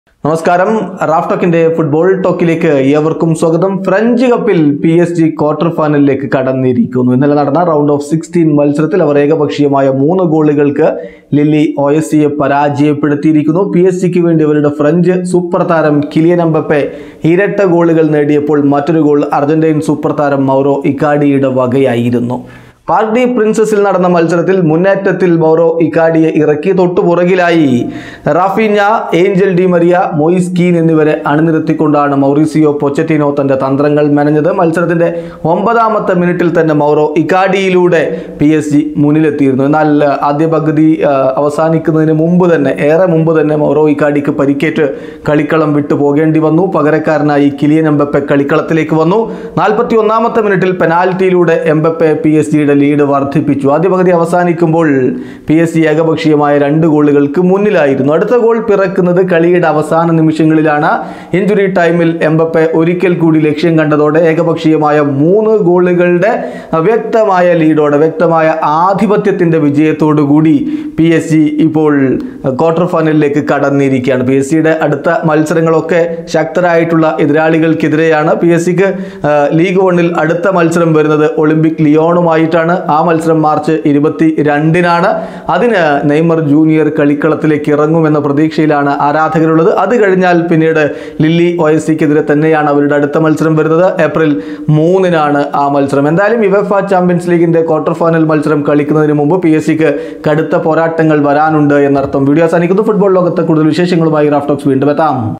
നമസ്കാരം Raf ടോക്കിന്റെ football ടോക്കിലേക്ക് ഏവർക്കും സ്വാഗതം ഫ്രഞ്ച് കപ്പിൽ പി എസ് ജി ക്വാർട്ടർ ഫൈനലിലേക്ക് കടന്നിരിക്കുന്നു ഇന്നലെ നടന്ന റൗണ്ട് ഓഫ് സിക്സ്റ്റീൻ മത്സരത്തിൽ അവർ ഏകപക്ഷീയമായ മൂന്ന് ഗോളുകൾക്ക് ലില്ലി ഒ എസ് സിയെ പരാജയപ്പെടുത്തിയിരിക്കുന്നു പി എസ് ജിക്ക് വേണ്ടി അവരുടെ ഫ്രഞ്ച് സൂപ്പർ താരം കിലിയൻ എംബപ്പെ ഇരട്ട ഗോളുകൾ നേടിയപ്പോൾ മറ്റൊരു ഗോൾ അർജന്റീൻ സൂപ്പർ താരം മൗറോ ഇക്കാഡിയുടെ വകയായിരുന്നു പാർക്ക് ഡി പ്രിൻസസിൽ നടന്ന മത്സരത്തിൽ മുന്നേറ്റത്തിൽ മൗറോ ഇക്കാഡിയെ ഇറക്കി തൊട്ടു പുറകിലായി Rafinha Angel Di Maria Moise Kean എന്നിവരെ അണിനിരത്തിക്കൊണ്ടാണ് മൗറീസിയോ പൊച്ചറ്റിനോ തന്റെ തന്ത്രങ്ങൾ മെനഞ്ഞത് മത്സരത്തിന്റെ ഒമ്പതാമത്തെ മിനിറ്റിൽ തന്നെ മൗറോ ഇക്കാഡിയിലൂടെ പി എസ് ജി മുന്നിലെത്തിയിരുന്നു എന്നാൽ ആ, ആദ്യ പകുതി ആ, അവസാനിക്കുന്നതിന് മുമ്പ് തന്നെ ഏറെ മുമ്പ് തന്നെ മൗറോ ഇക്കാഡിക്ക് പരിക്കേറ്റ് കളിക്കളം വിട്ടു പോകേണ്ടി വന്നു പകരക്കാരനായി കിലിയൻ എംബപ്പെ കളിക്കളത്തിലേക്ക് വന്നു നാൽപ്പത്തി ഒന്നാമത്തെ മിനിറ്റിൽ പെനാൽറ്റിയിലൂടെ എംബപ്പെ പി എസ് ജിയുടെ ലീഡ് വർദ്ധിപ്പിച്ചു ആദ്യ പകുതി അവസാനിക്കുമ്പോൾ പി എസ് ജി ഏകപക്ഷീയമായ രണ്ട് ഗോളുകൾക്ക് മുന്നിലായിരുന്നു അടുത്ത ഗോൾ പിറക്കുന്നത് കളിയുടെ അവസാന നിമിഷങ്ങളിലാണ് ഇഞ്ചുറി ടൈമിൽ എംബപ്പെ ഒരിക്കൽ കൂടി ലക്ഷ്യം കണ്ടതോടെ ഏകപക്ഷീയമായ മൂന്ന് ഗോളുകളുടെ വ്യക്തമായ ലീഡോടെ വ്യക്തമായ ആധിപത്യത്തിന്റെ വിജയത്തോടു കൂടി പി എസ് ജി ഇപ്പോൾ ക്വാർട്ടർ ഫൈനലിലേക്ക് കടന്നിരിക്കുകയാണ് പി എസ് സിയുടെ അടുത്ത മത്സരങ്ങളൊക്കെ ശക്തരായിട്ടുള്ള എതിരാളികൾക്കെതിരെയാണ് പി എസ് സിക്ക് ലീഗ് വണ്ണിൽ അടുത്ത മത്സരം വരുന്നത് ഒളിമ്പിക് ലിയോണുമായിട്ടാണ് ആ മത്സരം മാർച്ച് ഇരുപത്തി രണ്ടിനാണ് അതിന് നെയ്മർ ജൂനിയർ കളിക്കളത്തിലേക്ക് ഇറങ്ങുമെന്ന പ്രതീക്ഷയിലാണ് ആരാധകരുള്ളത് അത് കഴിഞ്ഞാൽ പിന്നീട് ലില്ലി ഒ എസ് സിക്കെതിരെ തന്നെയാണ് അവരുടെ അടുത്ത മത്സരം വരുന്നത് ഏപ്രിൽ മൂന്നിനാണ് ആ മത്സരം എന്തായാലും യുവഫ ചാമ്പ്യൻസ് ലീഗിന്റെ ക്വാർട്ടർ ഫൈനൽ മത്സരം കളിക്കുന്നതിന് മുമ്പ് പി എസ് സിക്ക് കടുത്ത പോരാട്ടങ്ങൾ വരാനുണ്ട് എന്നർത്ഥം വീഡിയോ അവസാനിക്കുന്നു ഫുട്ബോൾ ലോകത്തെ കൂടുതൽ വിശേഷങ്ങളുമായി റാഫ്റ്റോക്സ് വീണ്ടും എത്താം